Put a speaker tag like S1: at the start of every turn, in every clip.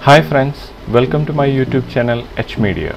S1: Hi friends, welcome to my YouTube channel H Media.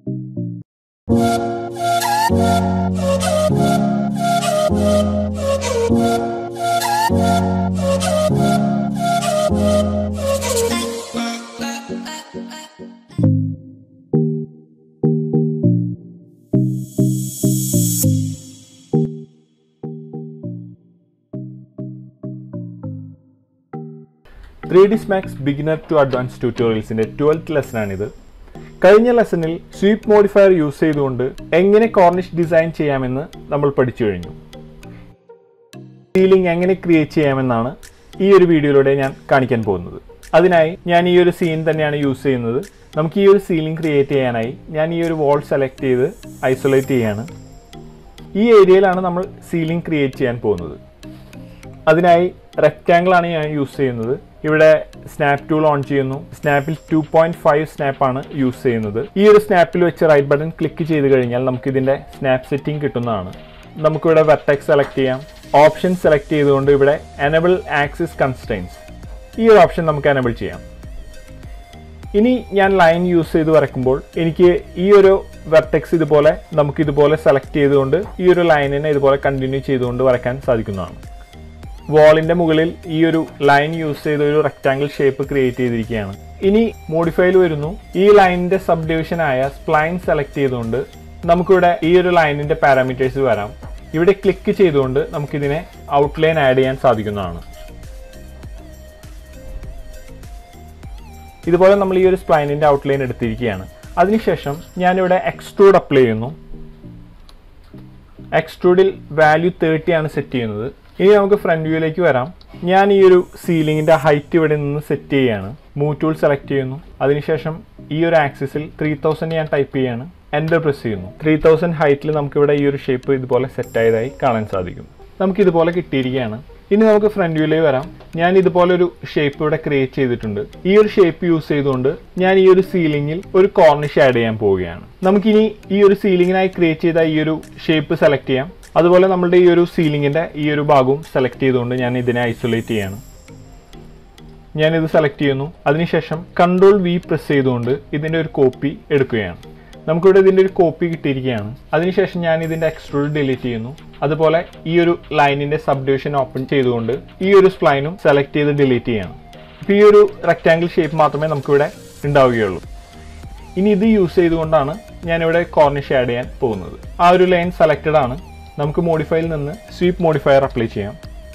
S1: Three D S max beginner to advance ട്യൂട്ടോറിയൽസിന്റെ twelfth ലെസനാണിത് കഴിഞ്ഞ ലെസണിൽ sweep modifier use ചെയ്തുകൊണ്ട് എങ്ങനെ Corniche design ചെയ്യാമെന്ന് നമ്മൾ പഠിച്ചു കഴിഞ്ഞു സീലിംഗ് എങ്ങനെ ക്രിയേറ്റ് ചെയ്യാമെന്നാണ് ഈ ഒരു വീഡിയോയിലൂടെ ഞാൻ കാണിക്കാൻ പോകുന്നത് അതിനായി ഞാൻ ഈ ഒരു സീൻ തന്നെയാണ് യൂസ് ചെയ്യുന്നത് നമുക്ക് ഈ ഒരു സീലിംഗ് ക്രിയേറ്റ് ചെയ്യാനായി ഞാൻ ഈ ഒരു വാൾ സെലക്ട് ചെയ്ത് ഐസൊലേറ്റ് ചെയ്യാണ് ഈ ഏരിയയിലാണ് നമ്മൾ സീലിംഗ് ക്രിയേറ്റ് ചെയ്യാൻ പോകുന്നത് അതിനായി റെക്റ്റാങ്കിൾ ആണ് ഞാൻ യൂസ് ചെയ്യുന്നത് ഇവിടെ സ്നാപ്പ് ടൂൾ ഓൺ ചെയ്യുന്നു സ്നാപ്പിൽ ടു പോയിന്റ് ഫൈവ് സ്നാപ്പാണ് യൂസ് ചെയ്യുന്നത് ഈ ഒരു സ്നാപ്പിൽ വെച്ച് റൈറ്റ് ബട്ടൺ ക്ലിക്ക് ചെയ്ത് കഴിഞ്ഞാൽ നമുക്ക് ഇതിന്റെ സ്നാപ്പ് സെറ്റിംഗ് കിട്ടുന്നതാണ് നമുക്കിവിടെ വെർട്ടെക്സ് സെലക്ട് ചെയ്യാം ഓപ്ഷൻ സെലക്ട് ചെയ്തുകൊണ്ട് ഇവിടെ എനബിൾ ആക്സിസ് കൺസ്റ്റൈൻസ് ഈ ഒരു ഓപ്ഷൻ നമുക്ക് എനബിൾ ചെയ്യാം ഇനി ഞാൻ ലൈൻ യൂസ് ചെയ്ത് വരയ്ക്കുമ്പോൾ എനിക്ക് ഈ ഒരു വെർട്ടെക്സ് ഇതുപോലെ നമുക്ക് ഇതുപോലെ സെലക്ട് ചെയ്തുകൊണ്ട് ഈ ഒരു ലൈനിനെ ഇതുപോലെ കണ്ടിന്യൂ ചെയ്തുകൊണ്ട് വരയ്ക്കാൻ സാധിക്കുന്നതാണ് വാളിന്റെ മുകളിൽ ഈ ഒരു ലൈൻ യൂസ് ചെയ്ത് ഒരു റെക്ടാങ്കിൾ ഷേപ്പ് ക്രിയേറ്റ് ചെയ്തിരിക്കുകയാണ് ഇനി മോഡിഫൈയിൽ വരുന്നു ഈ ലൈനിന്റെ സബ് ഡിവിഷൻ ആയ സ്പ്ലൈൻ സെലക്ട് ചെയ്തുകൊണ്ട് നമുക്കിവിടെ ഈ ഒരു ലൈനിന്റെ പാരാമീറ്റേഴ്സ് വരാം ഇവിടെ ക്ലിക്ക് ചെയ്തുകൊണ്ട് നമുക്കിതിനെ ഔട്ട്ലൈൻ ആഡ് ചെയ്യാൻ സാധിക്കുന്നതാണ് ഇതുപോലെ നമ്മൾ ഈ ഒരു സ്പ്ലൈനിന്റെ ഔട്ട്ലൈൻ എടുത്തിരിക്കുകയാണ് അതിനുശേഷം ഞാനിവിടെ എക്സ്ട്രൂഡ് അപ്ലൈ ചെയ്യുന്നു എക്സ്ട്രൂഡിൽ വാല്യൂ തേർട്ടി ആണ് സെറ്റ് ചെയ്യുന്നത് ഇനി നമുക്ക് ഫ്രണ്ട് വ്യൂയിലേക്ക് വരാം ഞാൻ ഈ ഒരു സീലിംഗിന്റെ ഹൈറ്റ് ഇവിടെ നിന്ന് സെറ്റ് ചെയ്യാണ് മൂവ് ടൂൾ സെലക്ട് ചെയ്യുന്നു അതിനുശേഷം ഈ ഒരു ആക്സിസിൽ ത്രീ തൗസൻഡ് ഞാൻ ടൈപ്പ് ചെയ്യാണ് എൻ്റർ പ്രസ് ചെയ്യുന്നു ത്രീ തൗസൻഡ് ഹൈറ്റിൽ നമുക്കിവിടെ ഈ ഒരു ഷേപ്പ് ഇതുപോലെ സെറ്റ് ആയതായി കാണാൻ സാധിക്കും നമുക്ക് ഇതുപോലെ കിട്ടിയിരിക്കുകയാണ് ഇനി നമുക്ക് ഫ്രണ്ട് വ്യൂയിലേക്ക് വരാം ഞാൻ ഇതുപോലെ ഒരു ഷേപ്പ് ഇവിടെ ക്രിയേറ്റ് ചെയ്തിട്ടുണ്ട് ഈ ഒരു ഷേപ്പ് യൂസ് ചെയ്തുകൊണ്ട് ഞാൻ ഈ ഒരു സീലിംഗിൽ ഒരു കോർണിഷ് ആഡ് ചെയ്യാൻ പോവുകയാണ് നമുക്കിനി ഈ ഒരു സീലിംഗിനായി ക്രിയേറ്റ് ചെയ്ത ഈ ഒരു ഷേപ്പ് സെലക്ട് ചെയ്യാം അതുപോലെ നമ്മളുടെ ഈ ഒരു സീലിംഗിന്റെ ഈ ഒരു ഭാഗവും സെലക്ട് ചെയ്തുകൊണ്ട് ഞാൻ ഇതിനെ ഐസൊലേറ്റ് ചെയ്യാണ് ഞാനിത് സെലക്ട് ചെയ്യുന്നു അതിനുശേഷം കൺട്രോൾ വി പ്രസ് ചെയ്തുകൊണ്ട് ഇതിന്റെ ഒരു കോപ്പി എടുക്കുകയാണ് നമുക്കിവിടെ ഇതിന്റെ ഒരു കോപ്പി കിട്ടിയിരിക്കുകയാണ് അതിനുശേഷം ഞാൻ ഇതിന്റെ എക്സ്ട്രൂഡ് ഡിലീറ്റ് ചെയ്യുന്നു അതുപോലെ ഈ ഒരു ലൈനിന്റെ സബ് ഡിവിഷൻ ഓപ്പൺ ചെയ്തുകൊണ്ട് ഈ ഒരു സ്പ്ലൈനും സെലക്ട് ചെയ്ത് ഡിലീറ്റ് ചെയ്യണം ഇപ്പം ഈ ഒരു റെക്റ്റാങ്കിൾ ഷേപ്പ് മാത്രമേ നമുക്കിവിടെ ഉണ്ടാവുകയുള്ളൂ ഇനി ഇത് യൂസ് ചെയ്തുകൊണ്ടാണ് ഞാനിവിടെ കോർണിഷ് ആഡ് ചെയ്യാൻ പോകുന്നത് ആ ഒരു ലൈൻ സെലക്റ്റഡ് ആണ് നമുക്ക് മോഡിഫൈയിൽ നിന്ന് സ്വീപ്പ് മോഡിഫയർ അപ്ലൈ ചെയ്യാം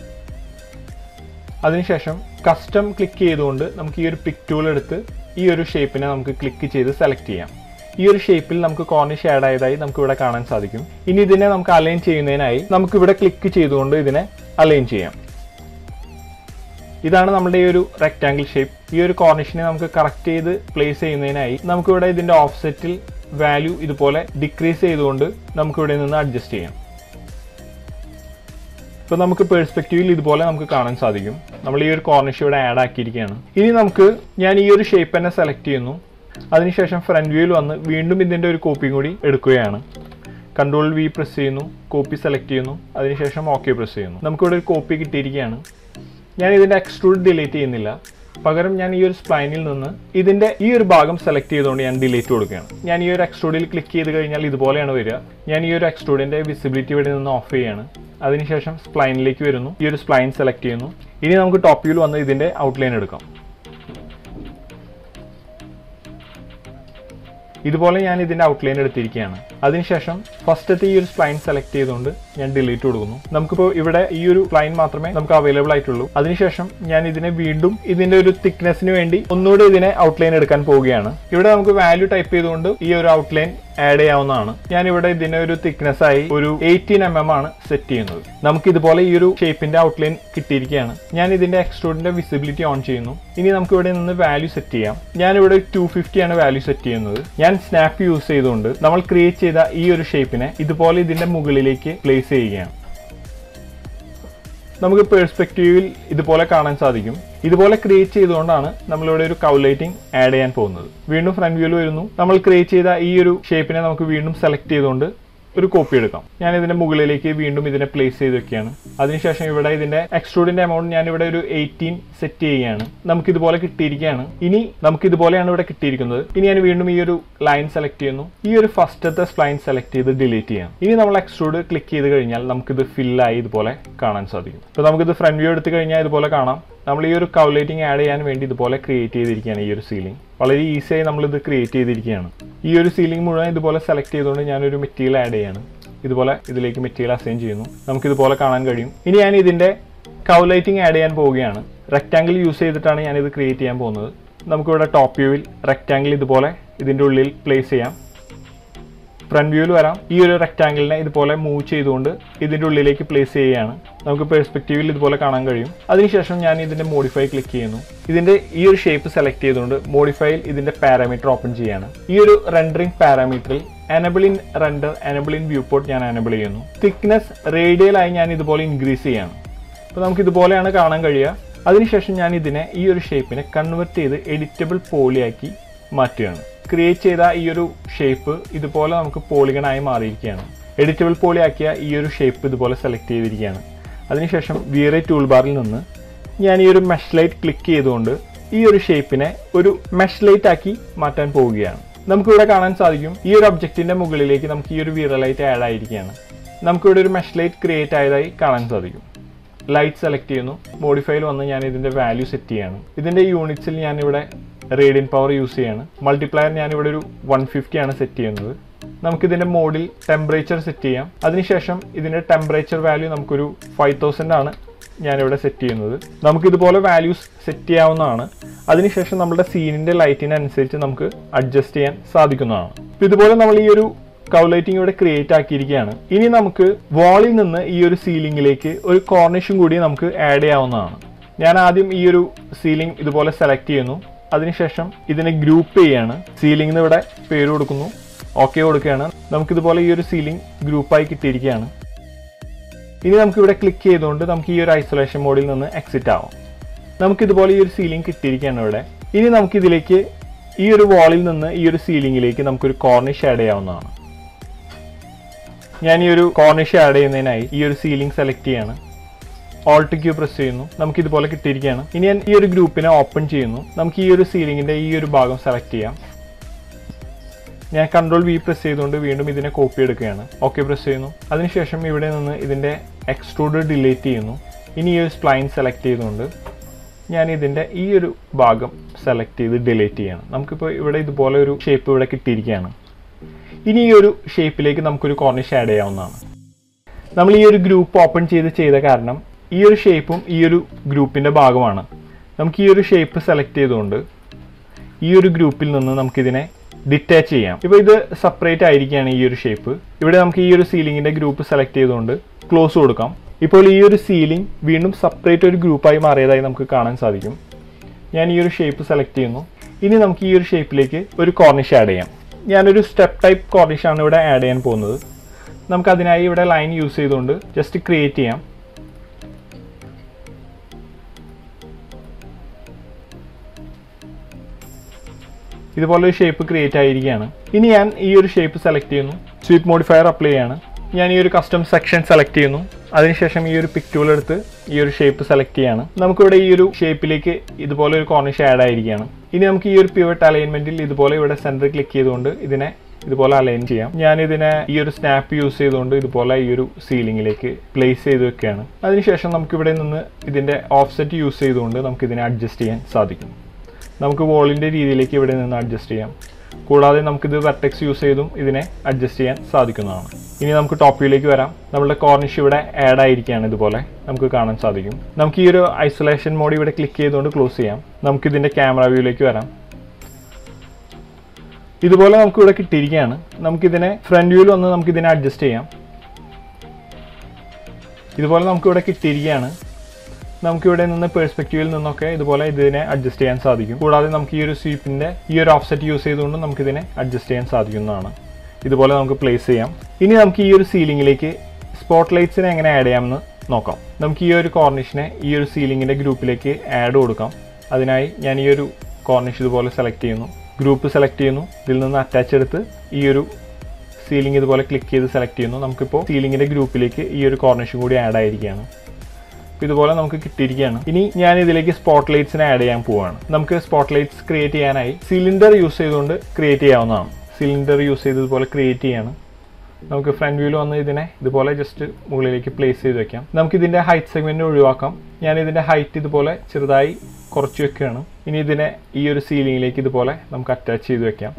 S1: അതിനുശേഷം കസ്റ്റം ക്ലിക്ക് ചെയ്തുകൊണ്ട് നമുക്ക് ഈ ഒരു പിക് ടൂൾ എടുത്ത് ഈ ഒരു ഷേപ്പിനെ നമുക്ക് ക്ലിക്ക് ചെയ്ത് സെലക്ട് ചെയ്യാം ഈ ഒരു ഷേപ്പിൽ നമുക്ക് കോർണിഷ് ആഡ് ആയതായി നമുക്ക് ഇവിടെ കാണാൻ സാധിക്കും ഇനി ഇതിനെ നമുക്ക് അലൈൻ ചെയ്യുന്നതിനായി നമുക്ക് ഇവിടെ ക്ലിക്ക് ചെയ്തുകൊണ്ട് ഇതിനെ അലൈൻ ചെയ്യാം ഇതാണ് നമ്മുടെ ഈ ഒരു റെക്റ്റാങ്കിൾ ഷേപ്പ് ഈ ഒരു കോർണിഷിനെ നമുക്ക് കറക്റ്റ് ചെയ്ത് പ്ലേസ് ചെയ്യുന്നതിനായി നമുക്കിവിടെ ഇതിന്റെ ഓഫ്സെറ്റിൽ വാല്യൂ ഇതുപോലെ ഡിക്രീസ് ചെയ്തുകൊണ്ട് നമുക്കിവിടെ നിന്ന് അഡ്ജസ്റ്റ് ചെയ്യാം ഇപ്പോൾ നമുക്ക് പെർസ്പെക്റ്റീവിൽ ഇതുപോലെ നമുക്ക് കാണാൻ സാധിക്കും നമ്മൾ ഈ ഒരു കോർണിഷ് ഇവിടെ ആഡ് ആക്കിയിരിക്കുകയാണ് ഇനി നമുക്ക് ഞാൻ ഈ ഒരു ഷേപ്പ് തന്നെ സെലക്ട് ചെയ്യുന്നു അതിനുശേഷം ഫ്രണ്ട് വ്യൂവിൽ വന്ന് വീണ്ടും ഇതിൻ്റെ ഒരു കോപ്പിയും കൂടി എടുക്കുകയാണ് കൺട്രോൾ വി പ്രസ് ചെയ്യുന്നു കോപ്പി സെലക്ട് ചെയ്യുന്നു അതിനുശേഷം ഓക്കെ പ്രസ് ചെയ്യുന്നു നമുക്കിവിടെ ഒരു കോപ്പി കിട്ടിയിരിക്കുകയാണ് ഞാൻ ഇതിൻ്റെ എക്സ്ട്രൂഡ് ഡിലീറ്റ് ചെയ്യുന്നില്ല പകരം ഞാൻ ഈ ഒരു സ്പ്ലൈനിൽ നിന്ന് ഇതിന്റെ ഈ ഒരു ഭാഗം സെലക്ട് ചെയ്തുകൊണ്ട് ഞാൻ ഡിലീറ്റ് കൊടുക്കുകയാണ് ഞാൻ ഈ ഒരു എക്സ്ട്രൂഡിൽ ക്ലിക്ക് ചെയ്ത് കഴിഞ്ഞാൽ ഇതുപോലെയാണ് വരിക ഞാൻ ഈ ഒരു എക്സ്ട്രൂഡിന്റെ വിസിബിലിറ്റി ഇവിടെ നിന്ന് ഓഫ് ചെയ്യാണ് അതിനുശേഷം സ്പ്ലൈനിലേക്ക് വരുന്നു ഈ ഒരു സ്പ്ലൈൻ സെലക്ട് ചെയ്യുന്നു ഇനി നമുക്ക് ടോപ്പ് വ്യൂവിൽ വന്ന് ഇതിന്റെ ഔട്ട്ലൈൻ എടുക്കാം ഇതുപോലെ ഞാൻ ഇതിന്റെ ഔട്ട്ലൈൻ എടുത്തിരിക്കുകയാണ് അതിനുശേഷം ഫസ്റ്റത്തെ ഈ ഒരു സ്പ്ലൈൻ സെലക്ട് ചെയ്തുകൊണ്ട് ഞാൻ ഡിലീറ്റ് കൊടുക്കുന്നു നമുക്കിപ്പോൾ ഇവിടെ ഈ ഒരു സ്പ്ലൈൻ മാത്രമേ നമുക്ക് അവൈലബിൾ ആയിട്ടുള്ളൂ അതിനുശേഷം ഞാൻ ഇതിനെ വീണ്ടും ഇതിന്റെ ഒരു തിക്നെസ്സിന് വേണ്ടി ഒന്നുകൂടെ ഇതിനെ ഔട്ട്ലൈൻ എടുക്കാൻ പോവുകയാണ് ഇവിടെ നമുക്ക് വാല്യൂ ടൈപ്പ് ചെയ്തുകൊണ്ട് ഈ ഒരു ഔട്ട്ലൈൻ ആഡ് ചെയ്യാവുന്നതാണ് ഞാൻ ഇവിടെ ഇതിനെ ഒരു തിക്നെസ് ആയി ഒരു എയ്റ്റീൻ എം എം ആണ് സെറ്റ് ചെയ്യുന്നത് നമുക്ക് ഇതുപോലെ ഈ ഒരു ഷേപ്പിന്റെ ഔട്ട്ലൈൻ കിട്ടിയിരിക്കുകയാണ് ഞാൻ ഇതിന്റെ എക്സ്ട്രൂഡിന്റെ വിസിബിലിറ്റി ഓൺ ചെയ്യുന്നു ഇനി നമുക്ക് ഇവിടെ നിന്ന് വാല്യൂ സെറ്റ് ചെയ്യാം ഞാൻ ഇവിടെ ടു ഫിഫ്റ്റി ആണ് വാല്യൂ സെറ്റ് ചെയ്യുന്നത് ഞാൻ സ്നാപ്പ് യൂസ് ചെയ്തുകൊണ്ട് നമ്മൾ ക്രിയേറ്റ് ചെയ്ത ഈ ഒരു ഷേപ്പിനെ ഇതുപോലെ ഇതിന്റെ മുകളിലേക്ക് പ്ലേസ് ചെയ്യുകയാണ് നമുക്ക് പേഴ്സ്പെക്റ്റീവിൽ ഇതുപോലെ കാണാൻ സാധിക്കും ഇതുപോലെ ക്രിയേറ്റ് ചെയ്തുകൊണ്ടാണ് നമ്മളിവിടെ ഒരു കൗലൈറ്റിംഗ് ആഡ് ചെയ്യാൻ പോകുന്നത് വീണ്ടും ഫ്രണ്ട് വ്യൂവിൽ വരുന്നു നമ്മൾ ക്രിയേറ്റ് ചെയ്ത ഈ ഒരു ഷേപ്പിനെ നമുക്ക് വീണ്ടും സെലക്ട് ചെയ്തുകൊണ്ട് ഒരു കോപ്പി എടുക്കാം ഞാൻ ഇതിന്റെ മുകളിലേക്ക് വീണ്ടും ഇതിനെ പ്ലേസ് ചെയ്ത് വെക്കുകയാണ് അതിനുശേഷം ഇവിടെ ഇതിന്റെ എക്സ്ട്രൂഡിന്റെ എമൗണ്ട് ഞാൻ ഇവിടെ ഒരു എയ്റ്റീൻ സെറ്റ് ചെയ്യുകയാണ് നമുക്ക് ഇതുപോലെ കിട്ടിയിരിക്കുകയാണ് ഇനി നമുക്ക് ഇതുപോലെയാണ് ഇവിടെ കിട്ടിയിരിക്കുന്നത് ഇനി ഞാൻ വീണ്ടും ഈ ഒരു ലൈൻ സെലക്ട് ചെയ്യുന്നു ഈ ഒരു ഫസ്റ്റത്തെ സ്പ്ലൈൻ സെലക്ട് ചെയ്ത് ഡിലീറ്റ് ചെയ്യാം ഇനി നമ്മൾ എക്സ്ട്രൂഡ് ക്ലിക്ക് ചെയ്ത് കഴിഞ്ഞാൽ നമുക്കിത് ഫില്ലായി ഇതുപോലെ കാണാൻ സാധിക്കും അപ്പോൾ നമുക്കിത് ഫ്രണ്ട് വ്യൂ എടുത്തു കഴിഞ്ഞാൽ ഇതുപോലെ കാണാം നമ്മൾ ഈ ഒരു കൗലേറ്റിംഗ് ആഡ് ചെയ്യാൻ വേണ്ടി ഇതുപോലെ ക്രിയേറ്റ് ചെയ്തിരിക്കുകയാണ് ഈ ഒരു സീലിംഗ് വളരെ ഈസിയായി നമ്മളിത് ക്രിയേറ്റ് ചെയ്തിരിക്കുകയാണ് ഈ ഒരു സീലിംഗ് മുഴുവൻ ഇതുപോലെ സെലക്ട് ചെയ്തുകൊണ്ട് ഞാനൊരു മെറ്റീരിയൽ ആഡ് ചെയ്യാണ് ഇതുപോലെ ഇതിലേക്ക് മെറ്റീരിയൽ അസൈൻ ചെയ്യുന്നു നമുക്ക് ഇതുപോലെ കാണാൻ കഴിയും ഇനി ഞാൻ ഇതിൻ്റെ കൗലൈറ്റിംഗ് ആഡ് ചെയ്യാൻ പോവുകയാണ് റെക്റ്റാങ്കിൾ യൂസ് ചെയ്തിട്ടാണ് ഞാനിത് ക്രിയേറ്റ് ചെയ്യാൻ പോകുന്നത് നമുക്കിവിടെ ടോപ്പ് വ്യൂവിൽ റെക്റ്റാങ്കിൾ ഇതുപോലെ ഇതിൻ്റെ ഉള്ളിൽ പ്ലേസ് ചെയ്യാം ഫ്രണ്ട് വ്യൂവിൽ വരാം ഈ ഒരു റെക്റ്റാങ്കിളിനെ ഇതുപോലെ മൂവ് ചെയ്തുകൊണ്ട് ഇതിൻ്റെ ഉള്ളിലേക്ക് പ്ലേസ് ചെയ്യുകയാണ് നമുക്ക് പെർസ്പെക്റ്റീവിൽ ഇതുപോലെ കാണാൻ കഴിയും അതിനുശേഷം ഞാൻ ഇതിൻ്റെ മോഡിഫൈ ക്ലിക്ക് ചെയ്യുന്നു ഇതിൻ്റെ ഈ ഒരു ഷേപ്പ് സെലക്ട് ചെയ്തുകൊണ്ട് മോഡിഫൈയിൽ ഇതിൻ്റെ പാരാമീറ്റർ ഓപ്പൺ ചെയ്യാണ് ഈ ഒരു റെൻഡറിംഗ് പാരാമീറ്ററിൽ enable in render enable in viewport ഞാൻ എനബിൾ ചെയ്യുന്നു തിക്നെസ് റേഡിയലായി ഞാൻ ഇതുപോലെ ഇൻക്രീസ് ചെയ്യാണ് അപ്പോൾ നമുക്ക് ഇതുപോലെയാണ് കാണാൻ കഴിയുക അതിനുശേഷം ഞാൻ ഇതിനെ ഈ ഒരു ഷേപ്പിനെ കൺവെർട്ട് ചെയ്ത് എഡിറ്റബിൾ പോളിയാക്കി മാറ്റുകയാണ് ക്രിയേറ്റ് ചെയ്ത ഈ ഒരു ഷേപ്പ് ഇതുപോലെ നമുക്ക് പോളിഗണായി മാറിയിരിക്കുകയാണ് എഡിറ്റബിൾ പോളി ആക്കിയ ഈ ഒരു ഷേപ്പ് ഇതുപോലെ സെലക്ട് ചെയ്തിരിക്കുകയാണ് അതിനുശേഷം വിയറെ ടൂൾ ബാറിൽ നിന്ന് ഞാൻ ഈ ഒരു മെഷ് ലൈറ്റ് ക്ലിക്ക് ചെയ്തുകൊണ്ട് ഈ ഒരു ഷേപ്പിനെ ഒരു മെഷ് ലൈറ്റ് ആക്കി മാറ്റാൻ പോവുകയാണ് നമുക്കിവിടെ കാണാൻ സാധിക്കും ഈ ഒരു ഒബ്ജക്റ്റിന്റെ മുകളിലേക്ക് നമുക്ക് ഈ ഒരു വിയറ ലൈറ്റ് ആഡ് ആയിരിക്കുകയാണ് നമുക്കിവിടെ ഒരു മെഷ് ലൈറ്റ് ക്രിയേറ്റ് ആയതായി കാണാൻ സാധിക്കും ലൈറ്റ് സെലക്ട് ചെയ്യുന്നു മോഡിഫൈയിൽ വന്ന് ഞാൻ ഇതിന്റെ വാല്യൂ സെറ്റ് ചെയ്യാണ് ഇതിന്റെ യൂണിറ്റ്സിൽ ഞാൻ ഇവിടെ റേഡിയൻ പവർ യൂസ് ചെയ്യാണ് മൾട്ടിപ്ലയർ ഞാൻ ഇവിടെ ഒരു വൺ ഫിഫ്റ്റി ആണ് സെറ്റ് ചെയ്യുന്നത് നമുക്ക് ഇതിന്റെ മോഡിൽ ടെമ്പറേച്ചർ സെറ്റ് ചെയ്യാം അതിനുശേഷം ഇതിന്റെ ടെമ്പറേച്ചർ വാല്യൂ നമുക്കൊരു ഫൈവ് തൗസൻഡ് ആണ് ഞാനിവിടെ സെറ്റ് ചെയ്യുന്നത് നമുക്ക് ഇതുപോലെ വാല്യൂസ് സെറ്റ് ചെയ്യാവുന്നതാണ് അതിനുശേഷം നമ്മുടെ സീനിന്റെ ലൈറ്റിനനുസരിച്ച് നമുക്ക് അഡ്ജസ്റ്റ് ചെയ്യാൻ സാധിക്കുന്നതാണ് ഇപ്പൊ ഇതുപോലെ നമ്മൾ ഈ ഒരു കൗലൈറ്റിംഗ് ഇവിടെ ക്രിയേറ്റ് ആക്കിയിരിക്കുകയാണ് ഇനി നമുക്ക് വാളിൽ നിന്ന് ഈ ഒരു സീലിംഗിലേക്ക് ഒരു കോർണിഷും കൂടി നമുക്ക് ആഡ് ചെയ്യാവുന്നതാണ് ഞാൻ ആദ്യം ഈ ഒരു സീലിംഗ് ഇതുപോലെ സെലക്ട് ചെയ്യുന്നു അതിനുശേഷം ഇതിനെ ഗ്രൂപ്പ് ചെയ്യാണ് സീലിംഗിന് ഇവിടെ പേര് കൊടുക്കുന്നു ഓക്കെ കൊടുക്കുകയാണ് നമുക്കിതുപോലെ ഈ ഒരു സീലിംഗ് ഗ്രൂപ്പായി കിട്ടിയിരിക്കുകയാണ് ഇനി നമുക്ക് ഇവിടെ ക്ലിക്ക് ചെയ്തുകൊണ്ട് നമുക്ക് ഈ ഒരു ഐസൊലേഷൻ മോഡിൽ നിന്ന് എക്സിറ്റ് ആവാം നമുക്ക് ഇതുപോലെ ഈ ഒരു സീലിംഗ് കിട്ടിയിരിക്കുകയാണ് ഇവിടെ ഇനി നമുക്ക് ഇതിലേക്ക് ഈ ഒരു വാളിൽ നിന്ന് ഈ ഒരു സീലിംഗിലേക്ക് നമുക്കൊരു കോർണിഷ് ആഡ് ചെയ്യാവുന്നതാണ് ഞാൻ ഈ ഒരു കോർണിഷ് ആഡ് ചെയ്യുന്നതിനായി ഈ ഒരു സീലിംഗ് സെലക്ട് ചെയ്യാണ് ഓൾട്ട് ക്യൂ പ്രസ് ചെയ്യുന്നു നമുക്ക് ഇതുപോലെ കിട്ടിയിരിക്കുകയാണ് ഇനി ഞാൻ ഈ ഒരു ഗ്രൂപ്പിനെ ഓപ്പൺ ചെയ്യുന്നു നമുക്ക് ഈ ഒരു സീലിംഗിന്റെ ഈ ഒരു ഭാഗം സെലക്ട് ചെയ്യാം ഞാൻ കൺട്രോൾ വി പ്രസ് ചെയ്തുകൊണ്ട് വീണ്ടും ഇതിനെ കോപ്പി എടുക്കുകയാണ് ഓക്കെ പ്രസ് ചെയ്യുന്നു അതിനുശേഷം ഇവിടെ നിന്ന് ഇതിന്റെ എക്സ്ട്രൂഡ് ഡിലീറ്റ് ചെയ്യുന്നു ഇനി ഈ ഒരു സ്പ്ലൈൻ സെലക്ട് ചെയ്തുകൊണ്ട് ഞാൻ ഇതിന്റെ ഈ ഒരു ഭാഗം സെലക്ട് ചെയ്ത് ഡിലീറ്റ് ചെയ്യണം നമുക്കിപ്പോൾ ഇവിടെ ഇതുപോലെ ഒരു ഷേപ്പ് ഇവിടെ കിട്ടിയിരിക്കുകയാണ് ഇനി ഈ ഒരു ഷേപ്പിലേക്ക് നമുക്കൊരു കോർണിഷ് ആഡ് ചെയ്യാവുന്നതാണ് നമ്മൾ ഈ ഒരു ഗ്രൂപ്പ് ഓപ്പൺ ചെയ്ത് ചെയ്ത കാരണം ഈ ഒരു ഷേപ്പും ഈ ഒരു ഗ്രൂപ്പിന്റെ ഭാഗമാണ് നമുക്ക് ഈ ഒരു ഷേപ്പ് സെലക്ട് ചെയ്തുകൊണ്ട് ഈ ഒരു ഗ്രൂപ്പിൽ നിന്ന് നമുക്കിതിനെ ഡിറ്റാച്ച് ചെയ്യാം ഇപ്പോൾ ഇത് സെപ്പറേറ്റ് ആയിരിക്കുകയാണ് ഈ ഒരു ഷേപ്പ് ഇവിടെ നമുക്ക് ഈ ഒരു സീലിംഗിന്റെ ഗ്രൂപ്പ് സെലക്ട് ചെയ്തുകൊണ്ട് ക്ലോസ് കൊടുക്കാം ഇപ്പോൾ ഈ ഒരു സീലിംഗ് വീണ്ടും സെപ്പറേറ്റ് ഒരു ഗ്രൂപ്പായി മാറിയതായി നമുക്ക് കാണാൻ സാധിക്കും ഞാൻ ഈ ഒരു ഷേപ്പ് സെലക്ട് ചെയ്യുന്നു ഇനി നമുക്ക് ഈ ഒരു ഷേപ്പിലേക്ക് ഒരു കോർണിഷ് ആഡ് ചെയ്യാം ഞാനൊരു സ്റ്റെപ്പ് ടൈപ്പ് കോർണിഷ് ആണ് ഇവിടെ ആഡ് ചെയ്യാൻ പോകുന്നത് നമുക്ക് അതിനായി ഇവിടെ ലൈൻ യൂസ് ചെയ്തുകൊണ്ട് ജസ്റ്റ് ക്രിയേറ്റ് ചെയ്യാം ഇതുപോലെ ഒരു ഷേപ്പ് ക്രിയേറ്റ് ആയിരിക്കുകയാണ് ഇനി ഞാൻ ഈ ഒരു ഷേപ്പ് സെലക്ട് ചെയ്യുന്നു സ്വീപ്പ് മോഡിഫയർ അപ്ലൈ ചെയ്യാണ് ഞാൻ ഈ ഒരു കസ്റ്റം സെക്ഷൻ സെലക്ട് ചെയ്യുന്നു അതിനുശേഷം ഈ ഒരു പിക്ടൂൾ എടുത്ത് ഈ ഒരു ഷേപ്പ് സെലക്ട് ചെയ്യാണ് നമുക്കിവിടെ ഈ ഒരു ഷേപ്പിലേക്ക് ഇതുപോലെ ഒരു കോർണിഷ് ആഡ് ആയിരിക്കുകയാണ് ഇനി നമുക്ക് ഈ ഒരു പിവറ്റ് അലൈൻമെന്റിൽ ഇതുപോലെ ഇവിടെ സെന്റർ ക്ലിക്ക് ചെയ്തുകൊണ്ട് ഇതിനെ ഇതുപോലെ അലൈൻ ചെയ്യാം ഞാൻ ഇതിനെ ഈ ഒരു സ്നാപ്പ് യൂസ് ചെയ്തുകൊണ്ട് ഇതുപോലെ ഈ ഒരു സീലിംഗിലേക്ക് പ്ലേസ് ചെയ്ത് വെക്കുകയാണ് അതിനുശേഷം നമുക്ക് ഇവിടെ നിന്ന് ഇതിന്റെ ഓഫ്സെറ്റ് യൂസ് ചെയ്തുകൊണ്ട് നമുക്ക് ഇതിനെ അഡ്ജസ്റ്റ് ചെയ്യാൻ സാധിക്കും നമുക്ക് വോളിൻ്റെ രീതിയിലേക്ക് ഇവിടെ നിന്ന് അഡ്ജസ്റ്റ് ചെയ്യാം കൂടാതെ നമുക്കിത് വെർട്ടെക്സ് യൂസ് ചെയ്തും ഇതിനെ അഡ്ജസ്റ്റ് ചെയ്യാൻ സാധിക്കുന്നതാണ് ഇനി നമുക്ക് ടോപ്പ് വ്യൂയിലേക്ക് വരാം നമ്മുടെ കോർണിഷ് ഇവിടെ ആഡ് ആയിരിക്കുകയാണ് ഇതുപോലെ നമുക്ക് കാണാൻ സാധിക്കും നമുക്ക് ഈ ഒരു ഐസൊലേഷൻ മോഡ് ഇവിടെ ക്ലിക്ക് ചെയ്തുകൊണ്ട് ക്ലോസ് ചെയ്യാം നമുക്ക് ഇതിന്റെ ക്യാമറ വ്യൂയിലേക്ക് വരാം ഇതുപോലെ നമുക്ക് ഇവിടെ കിട്ടിയിരിക്കുകയാണ് നമുക്കിതിനെ ഫ്രണ്ട് വ്യൂവിൽ വന്ന് നമുക്കിതിനെ അഡ്ജസ്റ്റ് ചെയ്യാം ഇതുപോലെ നമുക്കിവിടെ കിട്ടിയിരിക്കുകയാണ് നമുക്കിവിടെ നിന്ന് പെർസ്പെക്റ്റീവിൽ നിന്നൊക്കെ ഇതുപോലെ ഇതിനെ അഡ്ജസ്റ്റ് ചെയ്യാൻ സാധിക്കും കൂടാതെ നമുക്ക് ഈ ഒരു സ്വീപ്പിന്റെ ഈ ഒരു ഓഫ്സെറ്റ് യൂസ് ചെയ്തുകൊണ്ട് നമുക്കിതിനെ അഡ്ജസ്റ്റ് ചെയ്യാൻ സാധിക്കുന്നതാണ് ഇതുപോലെ നമുക്ക് പ്ലേസ് ചെയ്യാം ഇനി നമുക്ക് ഈ ഒരു സീലിംഗിലേക്ക് സ്പോട്ട് ലൈറ്റ്സിനെ എങ്ങനെ ആഡ് ചെയ്യാമെന്ന് നോക്കാം നമുക്ക് ഈ ഒരു കോർണിഷിനെ ഈ ഒരു സീലിംഗിന്റെ ഗ്രൂപ്പിലേക്ക് ആഡ് കൊടുക്കാം അതിനായി ഞാൻ ഈ ഒരു കോർണിഷ് ഇതുപോലെ സെലക്ട് ചെയ്യുന്നു ഗ്രൂപ്പ് സെലക്ട് ചെയ്യുന്നു ഇതിൽ നിന്ന് അറ്റാച്ച് എടുത്ത് ഈ ഒരു സീലിംഗ് ഇതുപോലെ ക്ലിക്ക് ചെയ്ത് സെലക്ട് ചെയ്യുന്നു നമുക്കിപ്പോൾ സീലിംഗിൻ്റെ ഗ്രൂപ്പിലേക്ക് ഈ ഒരു കോർണിഷും കൂടി ആഡ് ആയിരിക്കുകയാണ് അപ്പോൾ ഇതുപോലെ നമുക്ക് കിട്ടിയിരിക്കുകയാണ് ഇനി ഞാൻ ഇതിലേക്ക് സ്പോട്ട് ലൈറ്റ്സിനെ ആഡ് ചെയ്യാൻ പോവുകയാണ് നമുക്ക് സ്പോട്ട് ലൈറ്റ്സ് ക്രിയേറ്റ് ചെയ്യാനായി സിലിണ്ടർ യൂസ് ചെയ്തുകൊണ്ട് ക്രിയേറ്റ് ചെയ്യാവുന്നതാണ് സിലിണ്ടർ യൂസ് ചെയ്ത് ഇതുപോലെ ക്രിയേറ്റ് ചെയ്യാണ് നമുക്ക് ഫ്രണ്ട് വ്യൂവിൽ വന്ന് ഇതിനെ ഇതുപോലെ ജസ്റ്റ് മുകളിലേക്ക് പ്ലേസ് ചെയ്ത് വെക്കാം നമുക്ക് ഇതിൻ്റെ ഹൈറ്റ് സെഗ്മെൻറ്റ് ഒഴിവാക്കാം ഞാൻ ഇതിൻ്റെ ഹൈറ്റ് ഇതുപോലെ ചെറുതായി കുറച്ച് വെക്കുകയാണ് ഇനി ഇതിനെ ഈ ഒരു സീലിംഗിലേക്ക് ഇതുപോലെ നമുക്ക് അറ്റാച്ച് ചെയ്ത് വെക്കാം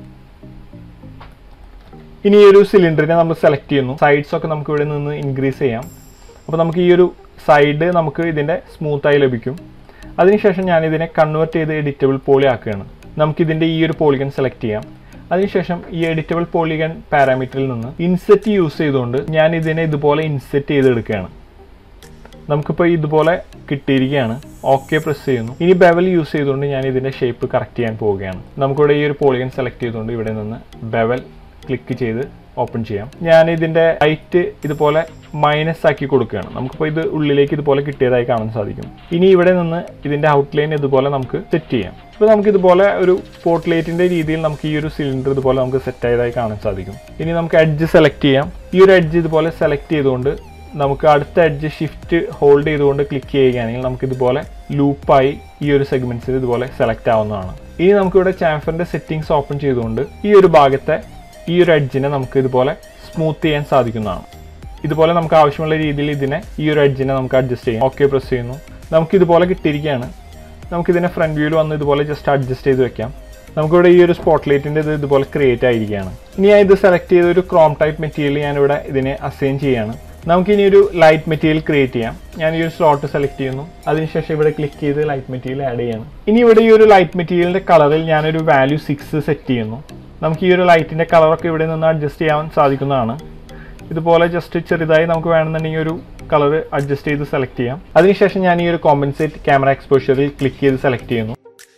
S1: ഇനി ഈ ഒരു സിലിണ്ടറിനെ നമ്മൾ സെലക്ട് ചെയ്യുന്നു സൈഡ്സ് ഒക്കെ നമുക്ക് ഇവിടെ നിന്ന് ഇൻക്രീസ് ചെയ്യാം അപ്പോൾ നമുക്ക് ഈ ഒരു സൈഡ് നമുക്ക് ഇതിൻ്റെ സ്മൂത്തായി ലഭിക്കും അതിനുശേഷം ഞാൻ ഇതിനെ കൺവേർട്ട് ചെയ്ത് എഡിറ്റബിൾ പോളി ആക്കുകയാണ് നമുക്കിതിൻ്റെ ഈ ഒരു പോളിഗൺ സെലക്ട് ചെയ്യാം അതിനുശേഷം ഈ എഡിറ്റബിൾ പോളിഗൺ പാരാമീറ്ററിൽ നിന്ന് ഇൻസെറ്റ് യൂസ് ചെയ്തുകൊണ്ട് ഞാൻ ഇതിനെ ഇതുപോലെ ഇൻസെറ്റ് ചെയ്തെടുക്കുകയാണ് നമുക്കിപ്പോൾ ഇതുപോലെ കിട്ടിയിരിക്കുകയാണ് ഓക്കെ പ്രസ് ചെയ്യുന്നു ഇനി ബെവൽ യൂസ് ചെയ്തുകൊണ്ട് ഞാൻ ഇതിൻ്റെ ഷേപ്പ് കറക്റ്റ് ചെയ്യാൻ പോവുകയാണ് നമുക്കിവിടെ ഈ ഒരു പോളിഗൺ സെലക്ട് ചെയ്തുകൊണ്ട് ഇവിടെ നിന്ന് ബെവൽ ക്ലിക്ക് ചെയ്ത് ഓപ്പൺ ചെയ്യാം ഞാൻ ഇതിൻ്റെ ഹൈറ്റ് ഇതുപോലെ മൈനസ് ആക്കി കൊടുക്കുകയാണ് നമുക്കിപ്പോൾ ഇത് ഉള്ളിലേക്ക് ഇതുപോലെ കിട്ടിയതായി കാണാൻ സാധിക്കും ഇനി ഇവിടെ നിന്ന് ഇതിൻ്റെ ഔട്ട്ലൈൻ ഇതുപോലെ നമുക്ക് സെറ്റ് ചെയ്യാം ഇപ്പോൾ നമുക്ക് ഇതുപോലെ ഒരു പോർട്ട്ലേറ്റിൻ്റെ രീതിയിൽ നമുക്ക് ഈ ഒരു സിലിണ്ടർ ഇതുപോലെ നമുക്ക് സെറ്റ് ആയതായി കാണാൻ സാധിക്കും ഇനി നമുക്ക് എഡ്ജ് സെലക്ട് ചെയ്യാം ഈ ഒരു എഡ്ജ് ഇതുപോലെ സെലക്ട് ചെയ്തുകൊണ്ട് നമുക്ക് അടുത്ത എഡ്ജ് ഷിഫ്റ്റ് ഹോൾഡ് ചെയ്തുകൊണ്ട് ക്ലിക്ക് ചെയ്യുകയാണെങ്കിൽ നമുക്ക് ഇതുപോലെ ലൂപ്പായി ഈ ഒരു സെഗ്മെന്റ്സിൽ ഇതുപോലെ സെലക്ട് ആവുന്നതാണ് ഇനി നമുക്കിവിടെ ചാംഫറിന്റെ സെറ്റിംഗ്സ് ഓപ്പൺ ചെയ്തുകൊണ്ട് ഈ ഒരു ഭാഗത്തെ ഈ ഒരു എഡ്ജിനെ നമുക്ക് ഇതുപോലെ സ്മൂത്ത് ചെയ്യാൻ സാധിക്കുന്നതാണ് ഇതുപോലെ നമുക്ക് ആവശ്യമുള്ള രീതിയിൽ ഇതിനെ ഈ ഒരു എഡ്ജിനെ നമുക്ക് അഡ്ജസ്റ്റ് ചെയ്യാം ഓക്കെ പ്രസ് ചെയ്യുന്നു നമുക്ക് ഇതുപോലെ കിട്ടിയിരിക്കുകയാണ് നമുക്കിതിനെ ഫ്രണ്ട് വ്യൂവിൽ വന്ന് ഇതുപോലെ ജസ്റ്റ് അഡ്ജസ്റ്റ് ചെയ്ത് വെക്കാം നമുക്കിവിടെ ഈ ഒരു സ്പോട്ട് ലൈറ്റിൻ്റെ ഇത് ഇതുപോലെ ക്രിയേറ്റ് ആയിരിക്കുകയാണ് ഇനി ഞാൻ ഇത് സെലക്ട് ചെയ്ത ഒരു ക്രോം ടൈപ്പ് മെറ്റീരിയൽ ഞാനിവിടെ ഇതിനെ അസൈൻ ചെയ്യാണ് നമുക്ക് ഇനി ഒരു ലൈറ്റ് മെറ്റീരിയൽ ക്രിയേറ്റ് ചെയ്യാം ഞാൻ ഈ ഒരു സ്ലോട്ട് സെലക്ട് ചെയ്യുന്നു അതിനുശേഷം ഇവിടെ ക്ലിക്ക് ചെയ്ത് ലൈറ്റ് മെറ്റീരിയൽ ആഡ് ചെയ്യണം ഇനി ഇവിടെ ഈ ഒരു ലൈറ്റ് മെറ്റീരിയലിന്റെ കളറിൽ ഞാനൊരു വാല്യൂ സിക്സ് സെറ്റ് ചെയ്യുന്നു നമുക്ക് ഈ ഒരു ലൈറ്റിന്റെ കളറൊക്കെ ഇവിടെ നിന്ന് അഡ്ജസ്റ്റ് ചെയ്യാൻ സാധിക്കുന്നതാണ് ഇതുപോലെ ജസ്റ്റ് ചെറുതായി നമുക്ക് വേണമെന്നുണ്ടെങ്കിൽ ഒരു കളർ അഡ്ജസ്റ്റ് ചെയ്ത് സെലക്ട് ചെയ്യാം അതിനുശേഷം ഞാൻ ഈ ഒരു കോമ്പൻസേറ്റ് ക്യാമറ എക്സ്പോഷറിൽ ക്ലിക്ക് ചെയ്ത് സെലക്ട് ചെയ്യുന്നു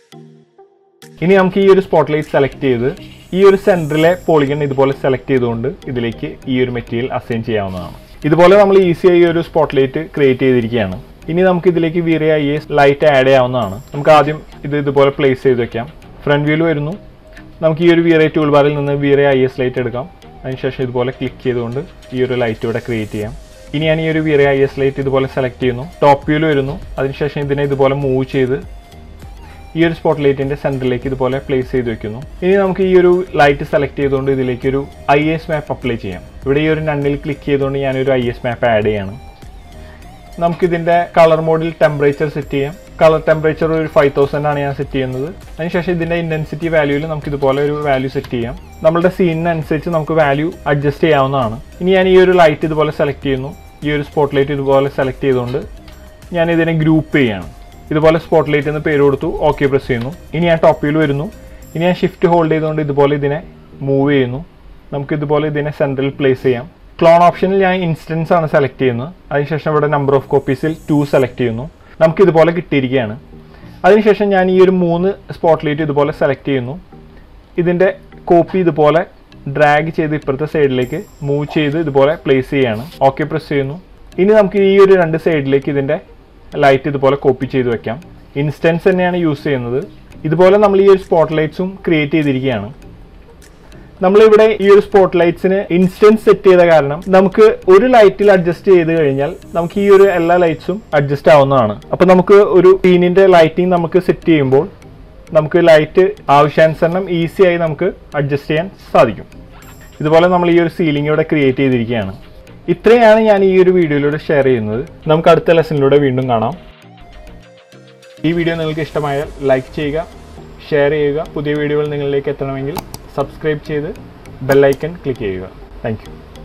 S1: ഇനി നമുക്ക് ഈ ഒരു സ്പോട്ട് ലൈറ്റ് സെലക്ട് ചെയ്ത് ഈ ഒരു സെൻറ്ററിലെ പോളിഗൺ ഇതുപോലെ സെലക്ട് ചെയ്തുകൊണ്ട് ഇതിലേക്ക് ഈ ഒരു മെറ്റീരിയൽ അസൈൻ ചെയ്യാവുന്നതാണ് ഇതുപോലെ നമ്മൾ ഈസിയായി ഒരു സ്പോട്ട് ലൈറ്റ് ക്രിയേറ്റ് ചെയ്തിരിക്കുകയാണ് ഇനി നമുക്ക് ഇതിലേക്ക് VRay I S light add ചെയ്യാവുന്നതാണ് നമുക്ക് ആദ്യം ഇത് ഇതുപോലെ പ്ലേസ് ചെയ്ത് വെക്കാം ഫ്രണ്ട് വ്യൂവിൽ വരുന്നു നമുക്ക് ഈ ഒരു വീറിയ ടൂൾ ബാറിൽ നിന്ന് വീറിയ ഐ എസ് ലൈറ്റ് എടുക്കാം അതിനുശേഷം ഇതുപോലെ ക്ലിക്ക് ചെയ്തുകൊണ്ട് ഈ ഒരു ലൈറ്റ് ഇവിടെ ക്രിയേറ്റ് ചെയ്യാം ഇനി ഞാൻ ഈ ഒരു വീറിയ ഐ എസ് ലൈറ്റ് ഇതുപോലെ സെലക്ട് ചെയ്യുന്നു ടോപ്പ് വ്യൂവിൽ വരുന്നു അതിനുശേഷം ഇതിനെ ഇതുപോലെ മൂവ് ചെയ്ത് ഈ ഒരു സ്പോട്ട് ലൈറ്റിന്റെ സെന്ററിലേക്ക് ഇതുപോലെ പ്ലേസ് ചെയ്ത് വെക്കുന്നു ഇനി നമുക്ക് ഈ ഒരു ലൈറ്റ് സെലക്ട് ചെയ്തുകൊണ്ട് ഇതിലേക്ക് ഒരു ഐ എസ് മാപ്പ് അപ്ലൈ ചെയ്യാം ഇവിടെ ഈ ഒരു നണ്ണിൽ ക്ലിക്ക് ചെയ്തുകൊണ്ട് ഞാനൊരു ഐ എസ് മാപ്പ് ആഡ് ചെയ്യാണ് നമുക്കിതിൻ്റെ കളർ മോഡിൽ ടെമ്പറേച്ചർ സെറ്റ് ചെയ്യാം കളർ ടെമ്പറേച്ചർ ഒരു ഫൈവ് തൗസൻഡ് ആണ് ഞാൻ സെറ്റ് ചെയ്യുന്നത് അതിനുശേഷം ഇതിൻ്റെ ഇൻറ്റൻസിറ്റി വാല്യൂവിൽ നമുക്ക് ഇതുപോലെ ഒരു വാല്യൂ സെറ്റ് ചെയ്യാം നമ്മളുടെ സീനിനനുസരിച്ച് നമുക്ക് വാല്യൂ അഡ്ജസ്റ്റ് ചെയ്യാവുന്നതാണ് ഇനി ഞാൻ ഈ ഒരു ലൈറ്റ് ഇതുപോലെ സെലക്ട് ചെയ്യുന്നു ഈ ഒരു സ്പോട്ട് ലൈറ്റ് ഇതുപോലെ സെലക്ട് ചെയ്തുകൊണ്ട് ഞാൻ ഇതിനെ ഗ്രൂപ്പ് ചെയ്യാണ് ഇതുപോലെ സ്പോട്ട് ലൈറ്റ് എന്ന് പേര് കൊടുത്തു ഓക്കെ പ്രസ് ചെയ്യുന്നു ഇനി ഞാൻ ടോപ്പ് വ്യൂ വരുന്നു ഇനി ഞാൻ ഷിഫ്റ്റ് ഹോൾഡ് ചെയ്തുകൊണ്ട് ഇതുപോലെ ഇതിനെ മൂവ് ചെയ്യുന്നു നമുക്ക് ഇതുപോലെ ഇതിനെ സെൻട്രൽ പ്ലേസ് ചെയ്യാം ക്ലോൺ ഓപ്ഷനിൽ ഞാൻ ഇൻസ്റ്റൻസ് ആണ് സെലക്ട് ചെയ്യുന്നത് അതിനുശേഷം ഇവിടെ നമ്പർ ഓഫ് കോപ്പീസിൽ ടു സെലക്ട് ചെയ്യുന്നു നമുക്ക് ഇതുപോലെ കിട്ടിയിരിക്കുകയാണ് അതിനുശേഷം ഞാൻ ഈ ഒരു മൂന്ന് സ്പോട്ട് ലൈറ്റ് ഇതുപോലെ സെലക്ട് ചെയ്യുന്നു ഇതിൻ്റെ കോപ്പി ഇതുപോലെ ഡ്രാഗ് ചെയ്ത് ഇപ്പുറത്തെ സൈഡിലേക്ക് മൂവ് ചെയ്ത് ഇതുപോലെ പ്ലേസ് ചെയ്യാണ് ഓക്കെ പ്രസ് ചെയ്യുന്നു ഇനി നമുക്ക് ഈ ഒരു രണ്ട് സൈഡിലേക്ക് ഇതിൻ്റെ ലൈറ്റ് ഇതുപോലെ കോപ്പി ചെയ്ത് വെക്കാം ഇൻസ്റ്റൻസ് തന്നെയാണ് യൂസ് ചെയ്യുന്നത് ഇതുപോലെ നമ്മൾ ഈ ഒരു സ്പോട്ട് ലൈറ്റ്സും ക്രിയേറ്റ് ചെയ്തിരിക്കുകയാണ് നമ്മളിവിടെ ഈ ഒരു സ്പോട്ട് ലൈറ്റ്സിന് ഇൻസ്റ്റൻസ് സെറ്റ് ചെയ്ത കാരണം നമുക്ക് ഒരു ലൈറ്റിൽ അഡ്ജസ്റ്റ് ചെയ്ത് കഴിഞ്ഞാൽ നമുക്ക് ഈ ഒരു എല്ലാ ലൈറ്റ്സും അഡ്ജസ്റ്റ് ആവുന്നതാണ് അപ്പൊ നമുക്ക് ഒരു സീനിന്റെ ലൈറ്റിംഗ് നമുക്ക് സെറ്റ് ചെയ്യുമ്പോൾ നമുക്ക് ലൈറ്റ് ആവശ്യാനുസരണം ഈസി ആയി നമുക്ക് അഡ്ജസ്റ്റ് ചെയ്യാൻ സാധിക്കും ഇതുപോലെ നമ്മൾ ഈ ഒരു സീലിംഗ് ഇവിടെ ക്രിയേറ്റ് ചെയ്തിരിക്കുകയാണ് ഇത്രയാണ് ഞാൻ ഈ ഒരു വീഡിയോയിലൂടെ ഷെയർ ചെയ്യുന്നത് നമുക്ക് അടുത്ത ലെസണിലൂടെ വീണ്ടും കാണാം ഈ വീഡിയോ നിങ്ങൾക്ക് ഇഷ്ടമായാൽ ലൈക്ക് ചെയ്യുക ഷെയർ ചെയ്യുക പുതിയ വീഡിയോകൾ നിങ്ങളിലേക്ക് എത്തണമെങ്കിൽ സബ്സ്ക്രൈബ് ചെയ്ത് ബെല്ലൈക്കൺ ക്ലിക്ക് ചെയ്യുക താങ്ക്